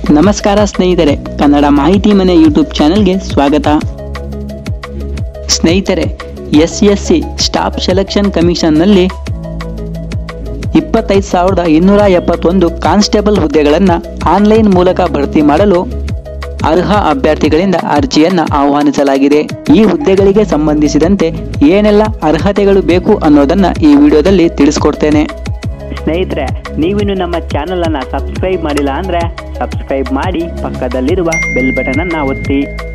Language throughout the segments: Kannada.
ನಮಸ್ಕಾರ ಸ್ನೇಹಿತರೆ ಕನ್ನಡ ಮಾಹಿತಿ ಮನೆ ಯೂಟ್ಯೂಬ್ ಚಾನೆಲ್ಗೆ ಸ್ವಾಗತ ಸ್ನೇಹಿತರೆ S S C staff selection ಕಮಿಷನ್ನಲ್ಲಿ ಇಪ್ಪತ್ತೈದು ಸಾವಿರದ ಇನ್ನೂರ ಎಪ್ಪತ್ತೊಂದು ಕಾನ್ಸ್ಟೇಬಲ್ ಹುದ್ದೆಗಳನ್ನು ಆನ್ಲೈನ್ ಮೂಲಕ ಭರ್ತಿ ಮಾಡಲು ಅರ್ಹ ಅಭ್ಯರ್ಥಿಗಳಿಂದ ಅರ್ಜಿಯನ್ನು ಆಹ್ವಾನಿಸಲಾಗಿದೆ ಈ ಹುದ್ದೆಗಳಿಗೆ ಸಂಬಂಧಿಸಿದಂತೆ ಏನೆಲ್ಲ ಅರ್ಹತೆಗಳು ಬೇಕು ಅನ್ನೋದನ್ನ ಈ ವಿಡಿಯೋದಲ್ಲಿ ತಿಳಿಸ್ಕೊಡ್ತೇನೆ ಸ್ನೇಹಿತರೆ ನೀವಿನ್ನು ನಮ್ಮ ಚಾನಲ್ ಅನ್ನ ಸಬ್ಸ್ಕ್ರೈಬ್ ಮಾಡಿಲ್ಲ ಅಂದ್ರೆ ಸಬ್ಸ್ಕ್ರೈಬ್ ಮಾಡಿ ಪಕ್ಕದಲ್ಲಿರುವ ಬೆಲ್ ಬಟನ್ ಅನ್ನ ಒತ್ತಿ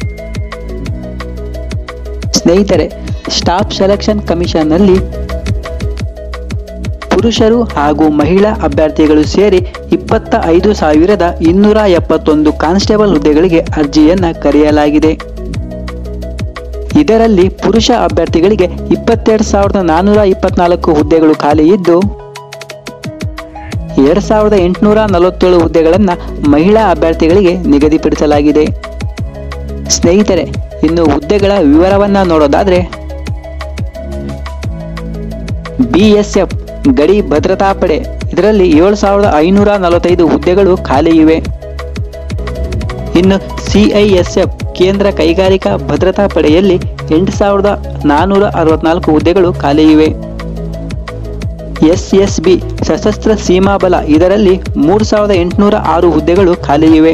ಸ್ನೇಹಿತರೆ ಸ್ಟಾಫ್ ಸೆಲೆಕ್ಷನ್ ಕಮಿಷನ್ನಲ್ಲಿ ಪುರುಷರು ಹಾಗೂ ಮಹಿಳಾ ಅಭ್ಯರ್ಥಿಗಳು ಸೇರಿ ಇಪ್ಪತ್ತ ಐದು ಸಾವಿರದ ಇನ್ನೂರ ಎಪ್ಪತ್ತೊಂದು ಕಾನ್ಸ್ಟೇಬಲ್ ಹುದ್ದೆಗಳಿಗೆ ಅರ್ಜಿಯನ್ನ ಕರೆಯಲಾಗಿದೆ ಇದರಲ್ಲಿ ಪುರುಷ ಅಭ್ಯರ್ಥಿಗಳಿಗೆ ಇಪ್ಪತ್ತೆರಡು ಸಾವಿರದ ನಾನ್ನೂರ ಇಪ್ಪತ್ನಾಲ್ಕು ಹುದ್ದೆಗಳು ಖಾಲಿ ಇದ್ದು ಎರಡ್ ಸಾವಿರದ ಎಂಟುನೂರ ನಲವತ್ತೇಳು ಹುದ್ದೆಗಳನ್ನು ಮಹಿಳಾ ಅಭ್ಯರ್ಥಿಗಳಿಗೆ ನಿಗದಿಪಡಿಸಲಾಗಿದೆ ಸ್ನೇಹಿತರೆ ಇನ್ನು ಹುದ್ದೆಗಳ ವಿವರವನ್ನ ನೋಡೋದಾದ್ರೆ ಬಿಎಸ್ಎಫ್ ಗಡಿ ಭದ್ರತಾ ಪಡೆ ಇದರಲ್ಲಿ ಏಳು ಸಾವಿರದ ಐನೂರ ನಲವತ್ತೈದು ಹುದ್ದೆಗಳು ಖಾಲಿ ಇವೆ ಇನ್ನು ಸಿಐಎಸ್ಎಫ್ ಕೇಂದ್ರ ಕೈಗಾರಿಕಾ ಭದ್ರತಾ ಪಡೆಯಲ್ಲಿ ಎಂಟು ಸಾವಿರದ ನಾನ್ನೂರ ಅರವತ್ನಾಲ್ಕು ಹುದ್ದೆಗಳು ಖಾಲಿ ಇವೆ ಎಸ್ಎಸ್ಬಿ ಸಶಸ್ತ್ರ ಸೀಮಾ ಬಲ ಇದರಲ್ಲಿ ಮೂರು ಸಾವಿರದ ಎಂಟುನೂರ ಆರು ಹುದ್ದೆಗಳು ಖಾಲಿ ಇವೆ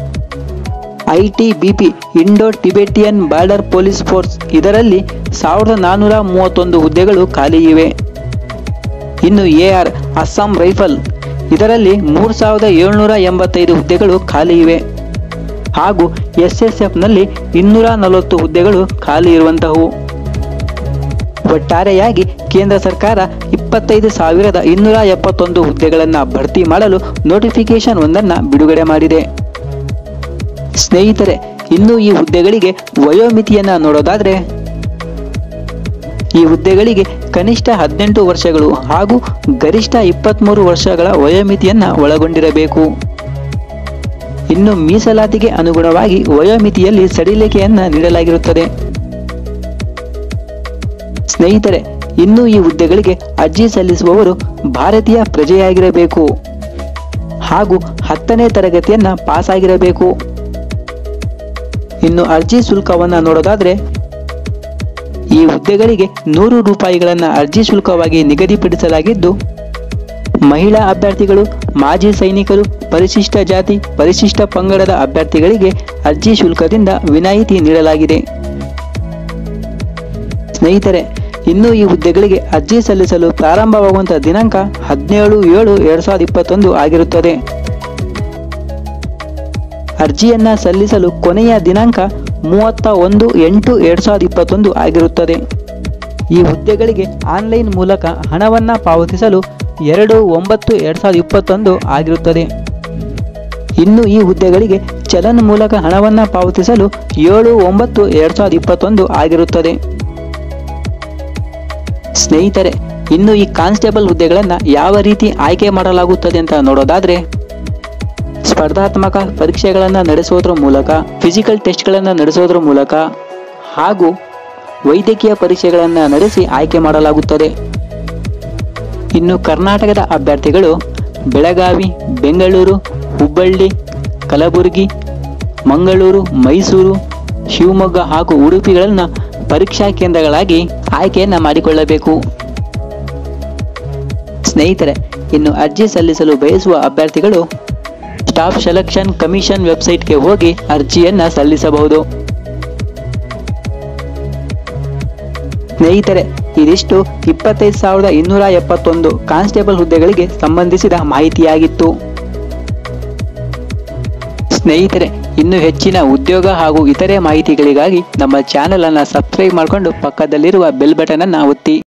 ITBP Indo Tibetan border police force ಇದರಲ್ಲಿ ಸಾವಿರದ ನಾನ್ನೂರ ಮೂವತ್ತೊಂದು ಹುದ್ದೆಗಳು ಖಾಲಿ ಇವೆ ಇನ್ನು ಎಆರ್ ಅಸ್ಸಾಂ ರೈಫಲ್ ಇದರಲ್ಲಿ ಮೂರು ಸಾವಿರದ ಏಳ್ನೂರ ಎಂಬತ್ತೈದು ಹುದ್ದೆಗಳು ಖಾಲಿ ಇವೆ ಹಾಗೂ ಎಸ್ಎಸ್ಎಫ್ನಲ್ಲಿ ಇನ್ನೂರ ನಲವತ್ತು ಹುದ್ದೆಗಳು ಖಾಲಿ ಇರುವಂತಹವು ಒಟ್ಟಾರೆಯಾಗಿ ಕೇಂದ್ರ ಸರ್ಕಾರ ಇಪ್ಪತ್ತೈದು ಸಾವಿರದ ಇನ್ನೂರ ಎಪ್ಪತ್ತೊಂದು ಹುದ್ದೆಗಳನ್ನು ಭರ್ತಿ ಮಾಡಲು ನೋಟಿಫಿಕೇಶನ್ ಒಂದನ್ನು ಬಿಡುಗಡೆ ಮಾಡಿದೆ ಸ್ನೇಹಿತರೆ ಇನ್ನು ಈ ಹುದ್ದೆಗಳಿಗೆ ವಯೋಮಿತಿಯನ್ನ ನೋಡೋದಾದ್ರೆ ಈ ಹುದ್ದೆಗಳಿಗೆ ಕನಿಷ್ಠ ಹದಿನೆಂಟು ವರ್ಷಗಳು ಹಾಗೂ ಗರಿಷ್ಠ ಇಪ್ಪತ್ತ್ಮೂರು ವರ್ಷಗಳ ವಯೋಮಿತಿಯನ್ನ ಒಳಗೊಂಡಿರಬೇಕು ಇನ್ನು ಮೀಸಲಾತಿಗೆ ಅನುಗುಣವಾಗಿ ವಯೋಮಿತಿಯಲ್ಲಿ ಸಡಿಲಿಕೆಯನ್ನ ನೀಡಲಾಗಿರುತ್ತದೆ ಸ್ನೇಹಿತರೆ ಇನ್ನು ಈ ಹುದ್ದೆಗಳಿಗೆ ಅರ್ಜಿ ಸಲ್ಲಿಸುವವರು ಭಾರತೀಯ ಪ್ರಜೆಯಾಗಿರಬೇಕು ಹಾಗೂ ಹತ್ತನೇ ತರಗತಿಯನ್ನ ಪಾಸ್ ಆಗಿರಬೇಕು ಇನ್ನು ಅರ್ಜಿ ಶುಲ್ಕವನ್ನ ನೋಡೋದಾದ್ರೆ ಈ ಹುದ್ದೆಗಳಿಗೆ ನೂರು ರೂಪಾಯಿಗಳನ್ನ ಅರ್ಜಿ ಶುಲ್ಕವಾಗಿ ನಿಗದಿಪಡಿಸಲಾಗಿದ್ದು ಮಹಿಳಾ ಅಭ್ಯರ್ಥಿಗಳು ಮಾಜಿ ಸೈನಿಕರು ಪರಿಶಿಷ್ಟ ಜಾತಿ ಪರಿಶಿಷ್ಟ ಪಂಗಡದ ಅಭ್ಯರ್ಥಿಗಳಿಗೆ ಅರ್ಜಿ ಶುಲ್ಕದಿಂದ ವಿನಾಯಿತಿ ನೀಡಲಾಗಿದೆ ಸ್ನೇಹಿತರೆ ಇನ್ನು ಈ ಹುದ್ದೆಗಳಿಗೆ ಅರ್ಜಿ ಸಲ್ಲಿಸಲು ಪ್ರಾರಂಭವಾಗುವಂತಹ ದಿನಾಂಕ ಹದಿನೇಳು ಏಳು ಎರಡ್ ಸಾವಿರದ ಇಪ್ಪತ್ತೊಂದು ಆಗಿರುತ್ತದೆ ಅರ್ಜಿಯನ್ನ ಸಲ್ಲಿಸಲು ಕೊನೆಯ ದಿನಾಂಕ ಮೂವತ್ತ ಒಂದು ಎಂಟು ಎರಡ್ ಸಾವಿರದ ಇಪ್ಪತ್ತೊಂದು ಆಗಿರುತ್ತದೆ ಈ ಹುದ್ದೆಗಳಿಗೆ ಆನ್ಲೈನ್ ಮೂಲಕ ಹಣವನ್ನ ಪಾವತಿಸಲು ಎರಡು ಒಂಬತ್ತು ಎರಡ್ ಸಾವಿರದ ಇಪ್ಪತ್ತೊಂದು ಆಗಿರುತ್ತದೆ ಇನ್ನು ಈ ಹುದ್ದೆಗಳಿಗೆ ಚಲನ್ ಮೂಲಕ ಹಣವನ್ನ ಪಾವತಿಸಲು ಏಳು ಒಂಬತ್ತು ಎರಡ್ ಸಾವಿರದ ಇಪ್ಪತ್ತೊಂದು ಆಗಿರುತ್ತದೆ ಸ್ನೇಹಿತರೆ ಇನ್ನು ಈ ಕಾನ್ಸ್ಟೇಬಲ್ ಹುದ್ದೆಗಳನ್ನ ಯಾವ ರೀತಿ ಆಯ್ಕೆ ಮಾಡಲಾಗುತ್ತದೆ ಅಂತ ನೋಡೋದಾದ್ರೆ ಸ್ಪರ್ಧಾತ್ಮಕ ಪರೀಕ್ಷೆಗಳನ್ನು ನಡೆಸೋದ್ರ ಮೂಲಕ ಫಿಸಿಕಲ್ ಟೆಸ್ಟ್ಗಳನ್ನು ನಡೆಸೋದ್ರ ಮೂಲಕ ಹಾಗೂ ವೈದ್ಯಕೀಯ ಪರೀಕ್ಷೆಗಳನ್ನು ನಡೆಸಿ ಆಯ್ಕೆ ಮಾಡಲಾಗುತ್ತದೆ ಇನ್ನು ಕರ್ನಾಟಕದ ಅಭ್ಯರ್ಥಿಗಳು ಬೆಳಗಾವಿ ಬೆಂಗಳೂರು ಹುಬ್ಬಳ್ಳಿ ಕಲಬುರಗಿ ಮಂಗಳೂರು ಮೈಸೂರು ಶಿವಮೊಗ್ಗ ಹಾಗೂ ಉಡುಪಿಗಳನ್ನು ಪರೀಕ್ಷಾ ಕೇಂದ್ರಗಳಾಗಿ ಆಯ್ಕೆಯನ್ನ ಮಾಡಿಕೊಳ್ಳಬೇಕು ಸ್ನೇಹಿತರೆ ಇನ್ನು ಅರ್ಜಿ ಸಲ್ಲಿಸಲು ಬಯಸುವ ಅಭ್ಯರ್ಥಿಗಳು ಸ್ಟಾಫ್ ಸೆಲೆಕ್ಷನ್ ಕಮಿಷನ್ ವೆಬ್ಸೈಟ್ಗೆ ಹೋಗಿ ಅರ್ಜಿಯನ್ನ ಸಲ್ಲಿಸಬಹುದು ಸ್ನೇಹಿತರೆ ಇದಿಷ್ಟು ಇಪ್ಪತ್ತೈದು ಸಾವಿರದ ಇನ್ನೂರ ಎಪ್ಪತ್ತೊಂದು ಕಾನ್ಸ್ಟೇಬಲ್ ಹುದ್ದೆಗಳಿಗೆ ಸಂಬಂಧಿಸಿದ ಮಾಹಿತಿಯಾಗಿತ್ತು ಸ್ನೇಹಿತರೆ ಇನ್ನು ಹೆಚ್ಚಿನ ಉದ್ಯೋಗ ಹಾಗೂ ಇತರೆ ಮಾಹಿತಿಗಳಿಗಾಗಿ ನಮ್ಮ ಚಾನೆಲ್ ಅನ್ನ ಸಬ್ಸ್ಕ್ರೈಬ್ ಮಾಡಿಕೊಂಡು ಪಕ್ಕದಲ್ಲಿರುವ ಬೆಲ್ ಬಟನ್ ಅನ್ನ ಒತ್ತಿ